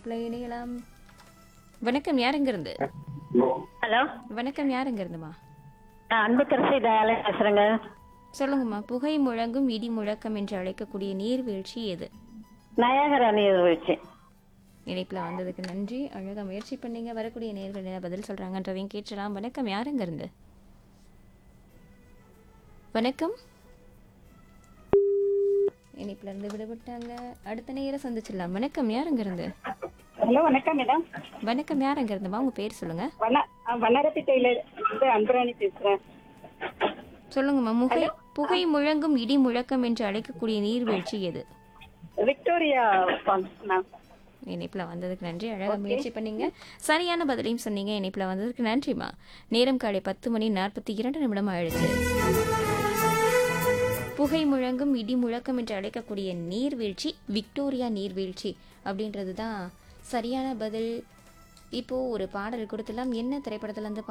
இணைப்பில் இணையலாம் வணக்கம் யாருங்கிருந்து ஹலோ வணக்கம் யாருங்கிறதுமா நான் அன்புக்கரசி தயாலன் பேசுறேங்க சொல்லுங்கம்மா புகை முழங்கும் இடி முழக்கம் என்று அழைக்கக்கூடிய நீர்வீழ்ச்சி எது நயாகரா நீர்வீழ்ச்சி இணைப்பில் வந்ததுக்கு நன்றி அழகா முயற்சி பண்ணீங்க வரக்கூடிய நேர்கள் என்ன பதில் சொல்றாங்கன்றதையும் கேட்கலாம் வணக்கம் யாருங்க இருந்து வணக்கம் இணைப்புல இருந்து விடுபட்டாங்க அடுத்த நேரம் சந்திச்சிடலாம் வணக்கம் யாருங்க இருந்து ஹலோ வணக்கம் மேடம் வணக்கம் யாருங்க இருந்துமா உங்க பேர் சொல்லுங்க வண்ண வண்ணரப்பிட்டையில இருந்து அன்பராணி பேசுறேன் சொல்லுங்கம்மா முகை புகை முழங்கும் இடி முழக்கம் என்று அழைக்கக்கூடிய நீர்வீழ்ச்சி எது விக்டோரியா ஃபால்ஸ் மேம் இணைப்புல வந்ததுக்கு நன்றி அழகா முயற்சி பண்ணீங்க சரியான பதிலையும் சொன்னீங்க இணைப்புல வந்ததுக்கு நன்றிமா நேரம் காலை பத்து மணி நாற்பத்தி இரண்டு நிமிடம் ஆயிடுச்சு புகை முழங்கும் இடி முழக்கம் என்று அழைக்கக்கூடிய நீர்வீழ்ச்சி விக்டோரியா நீர்வீழ்ச்சி அப்படின்றது தான் சரியான பதில் இப்போ ஒரு பாடல் கொடுத்துலாம் என்ன திரைப்படத்துல இருந்து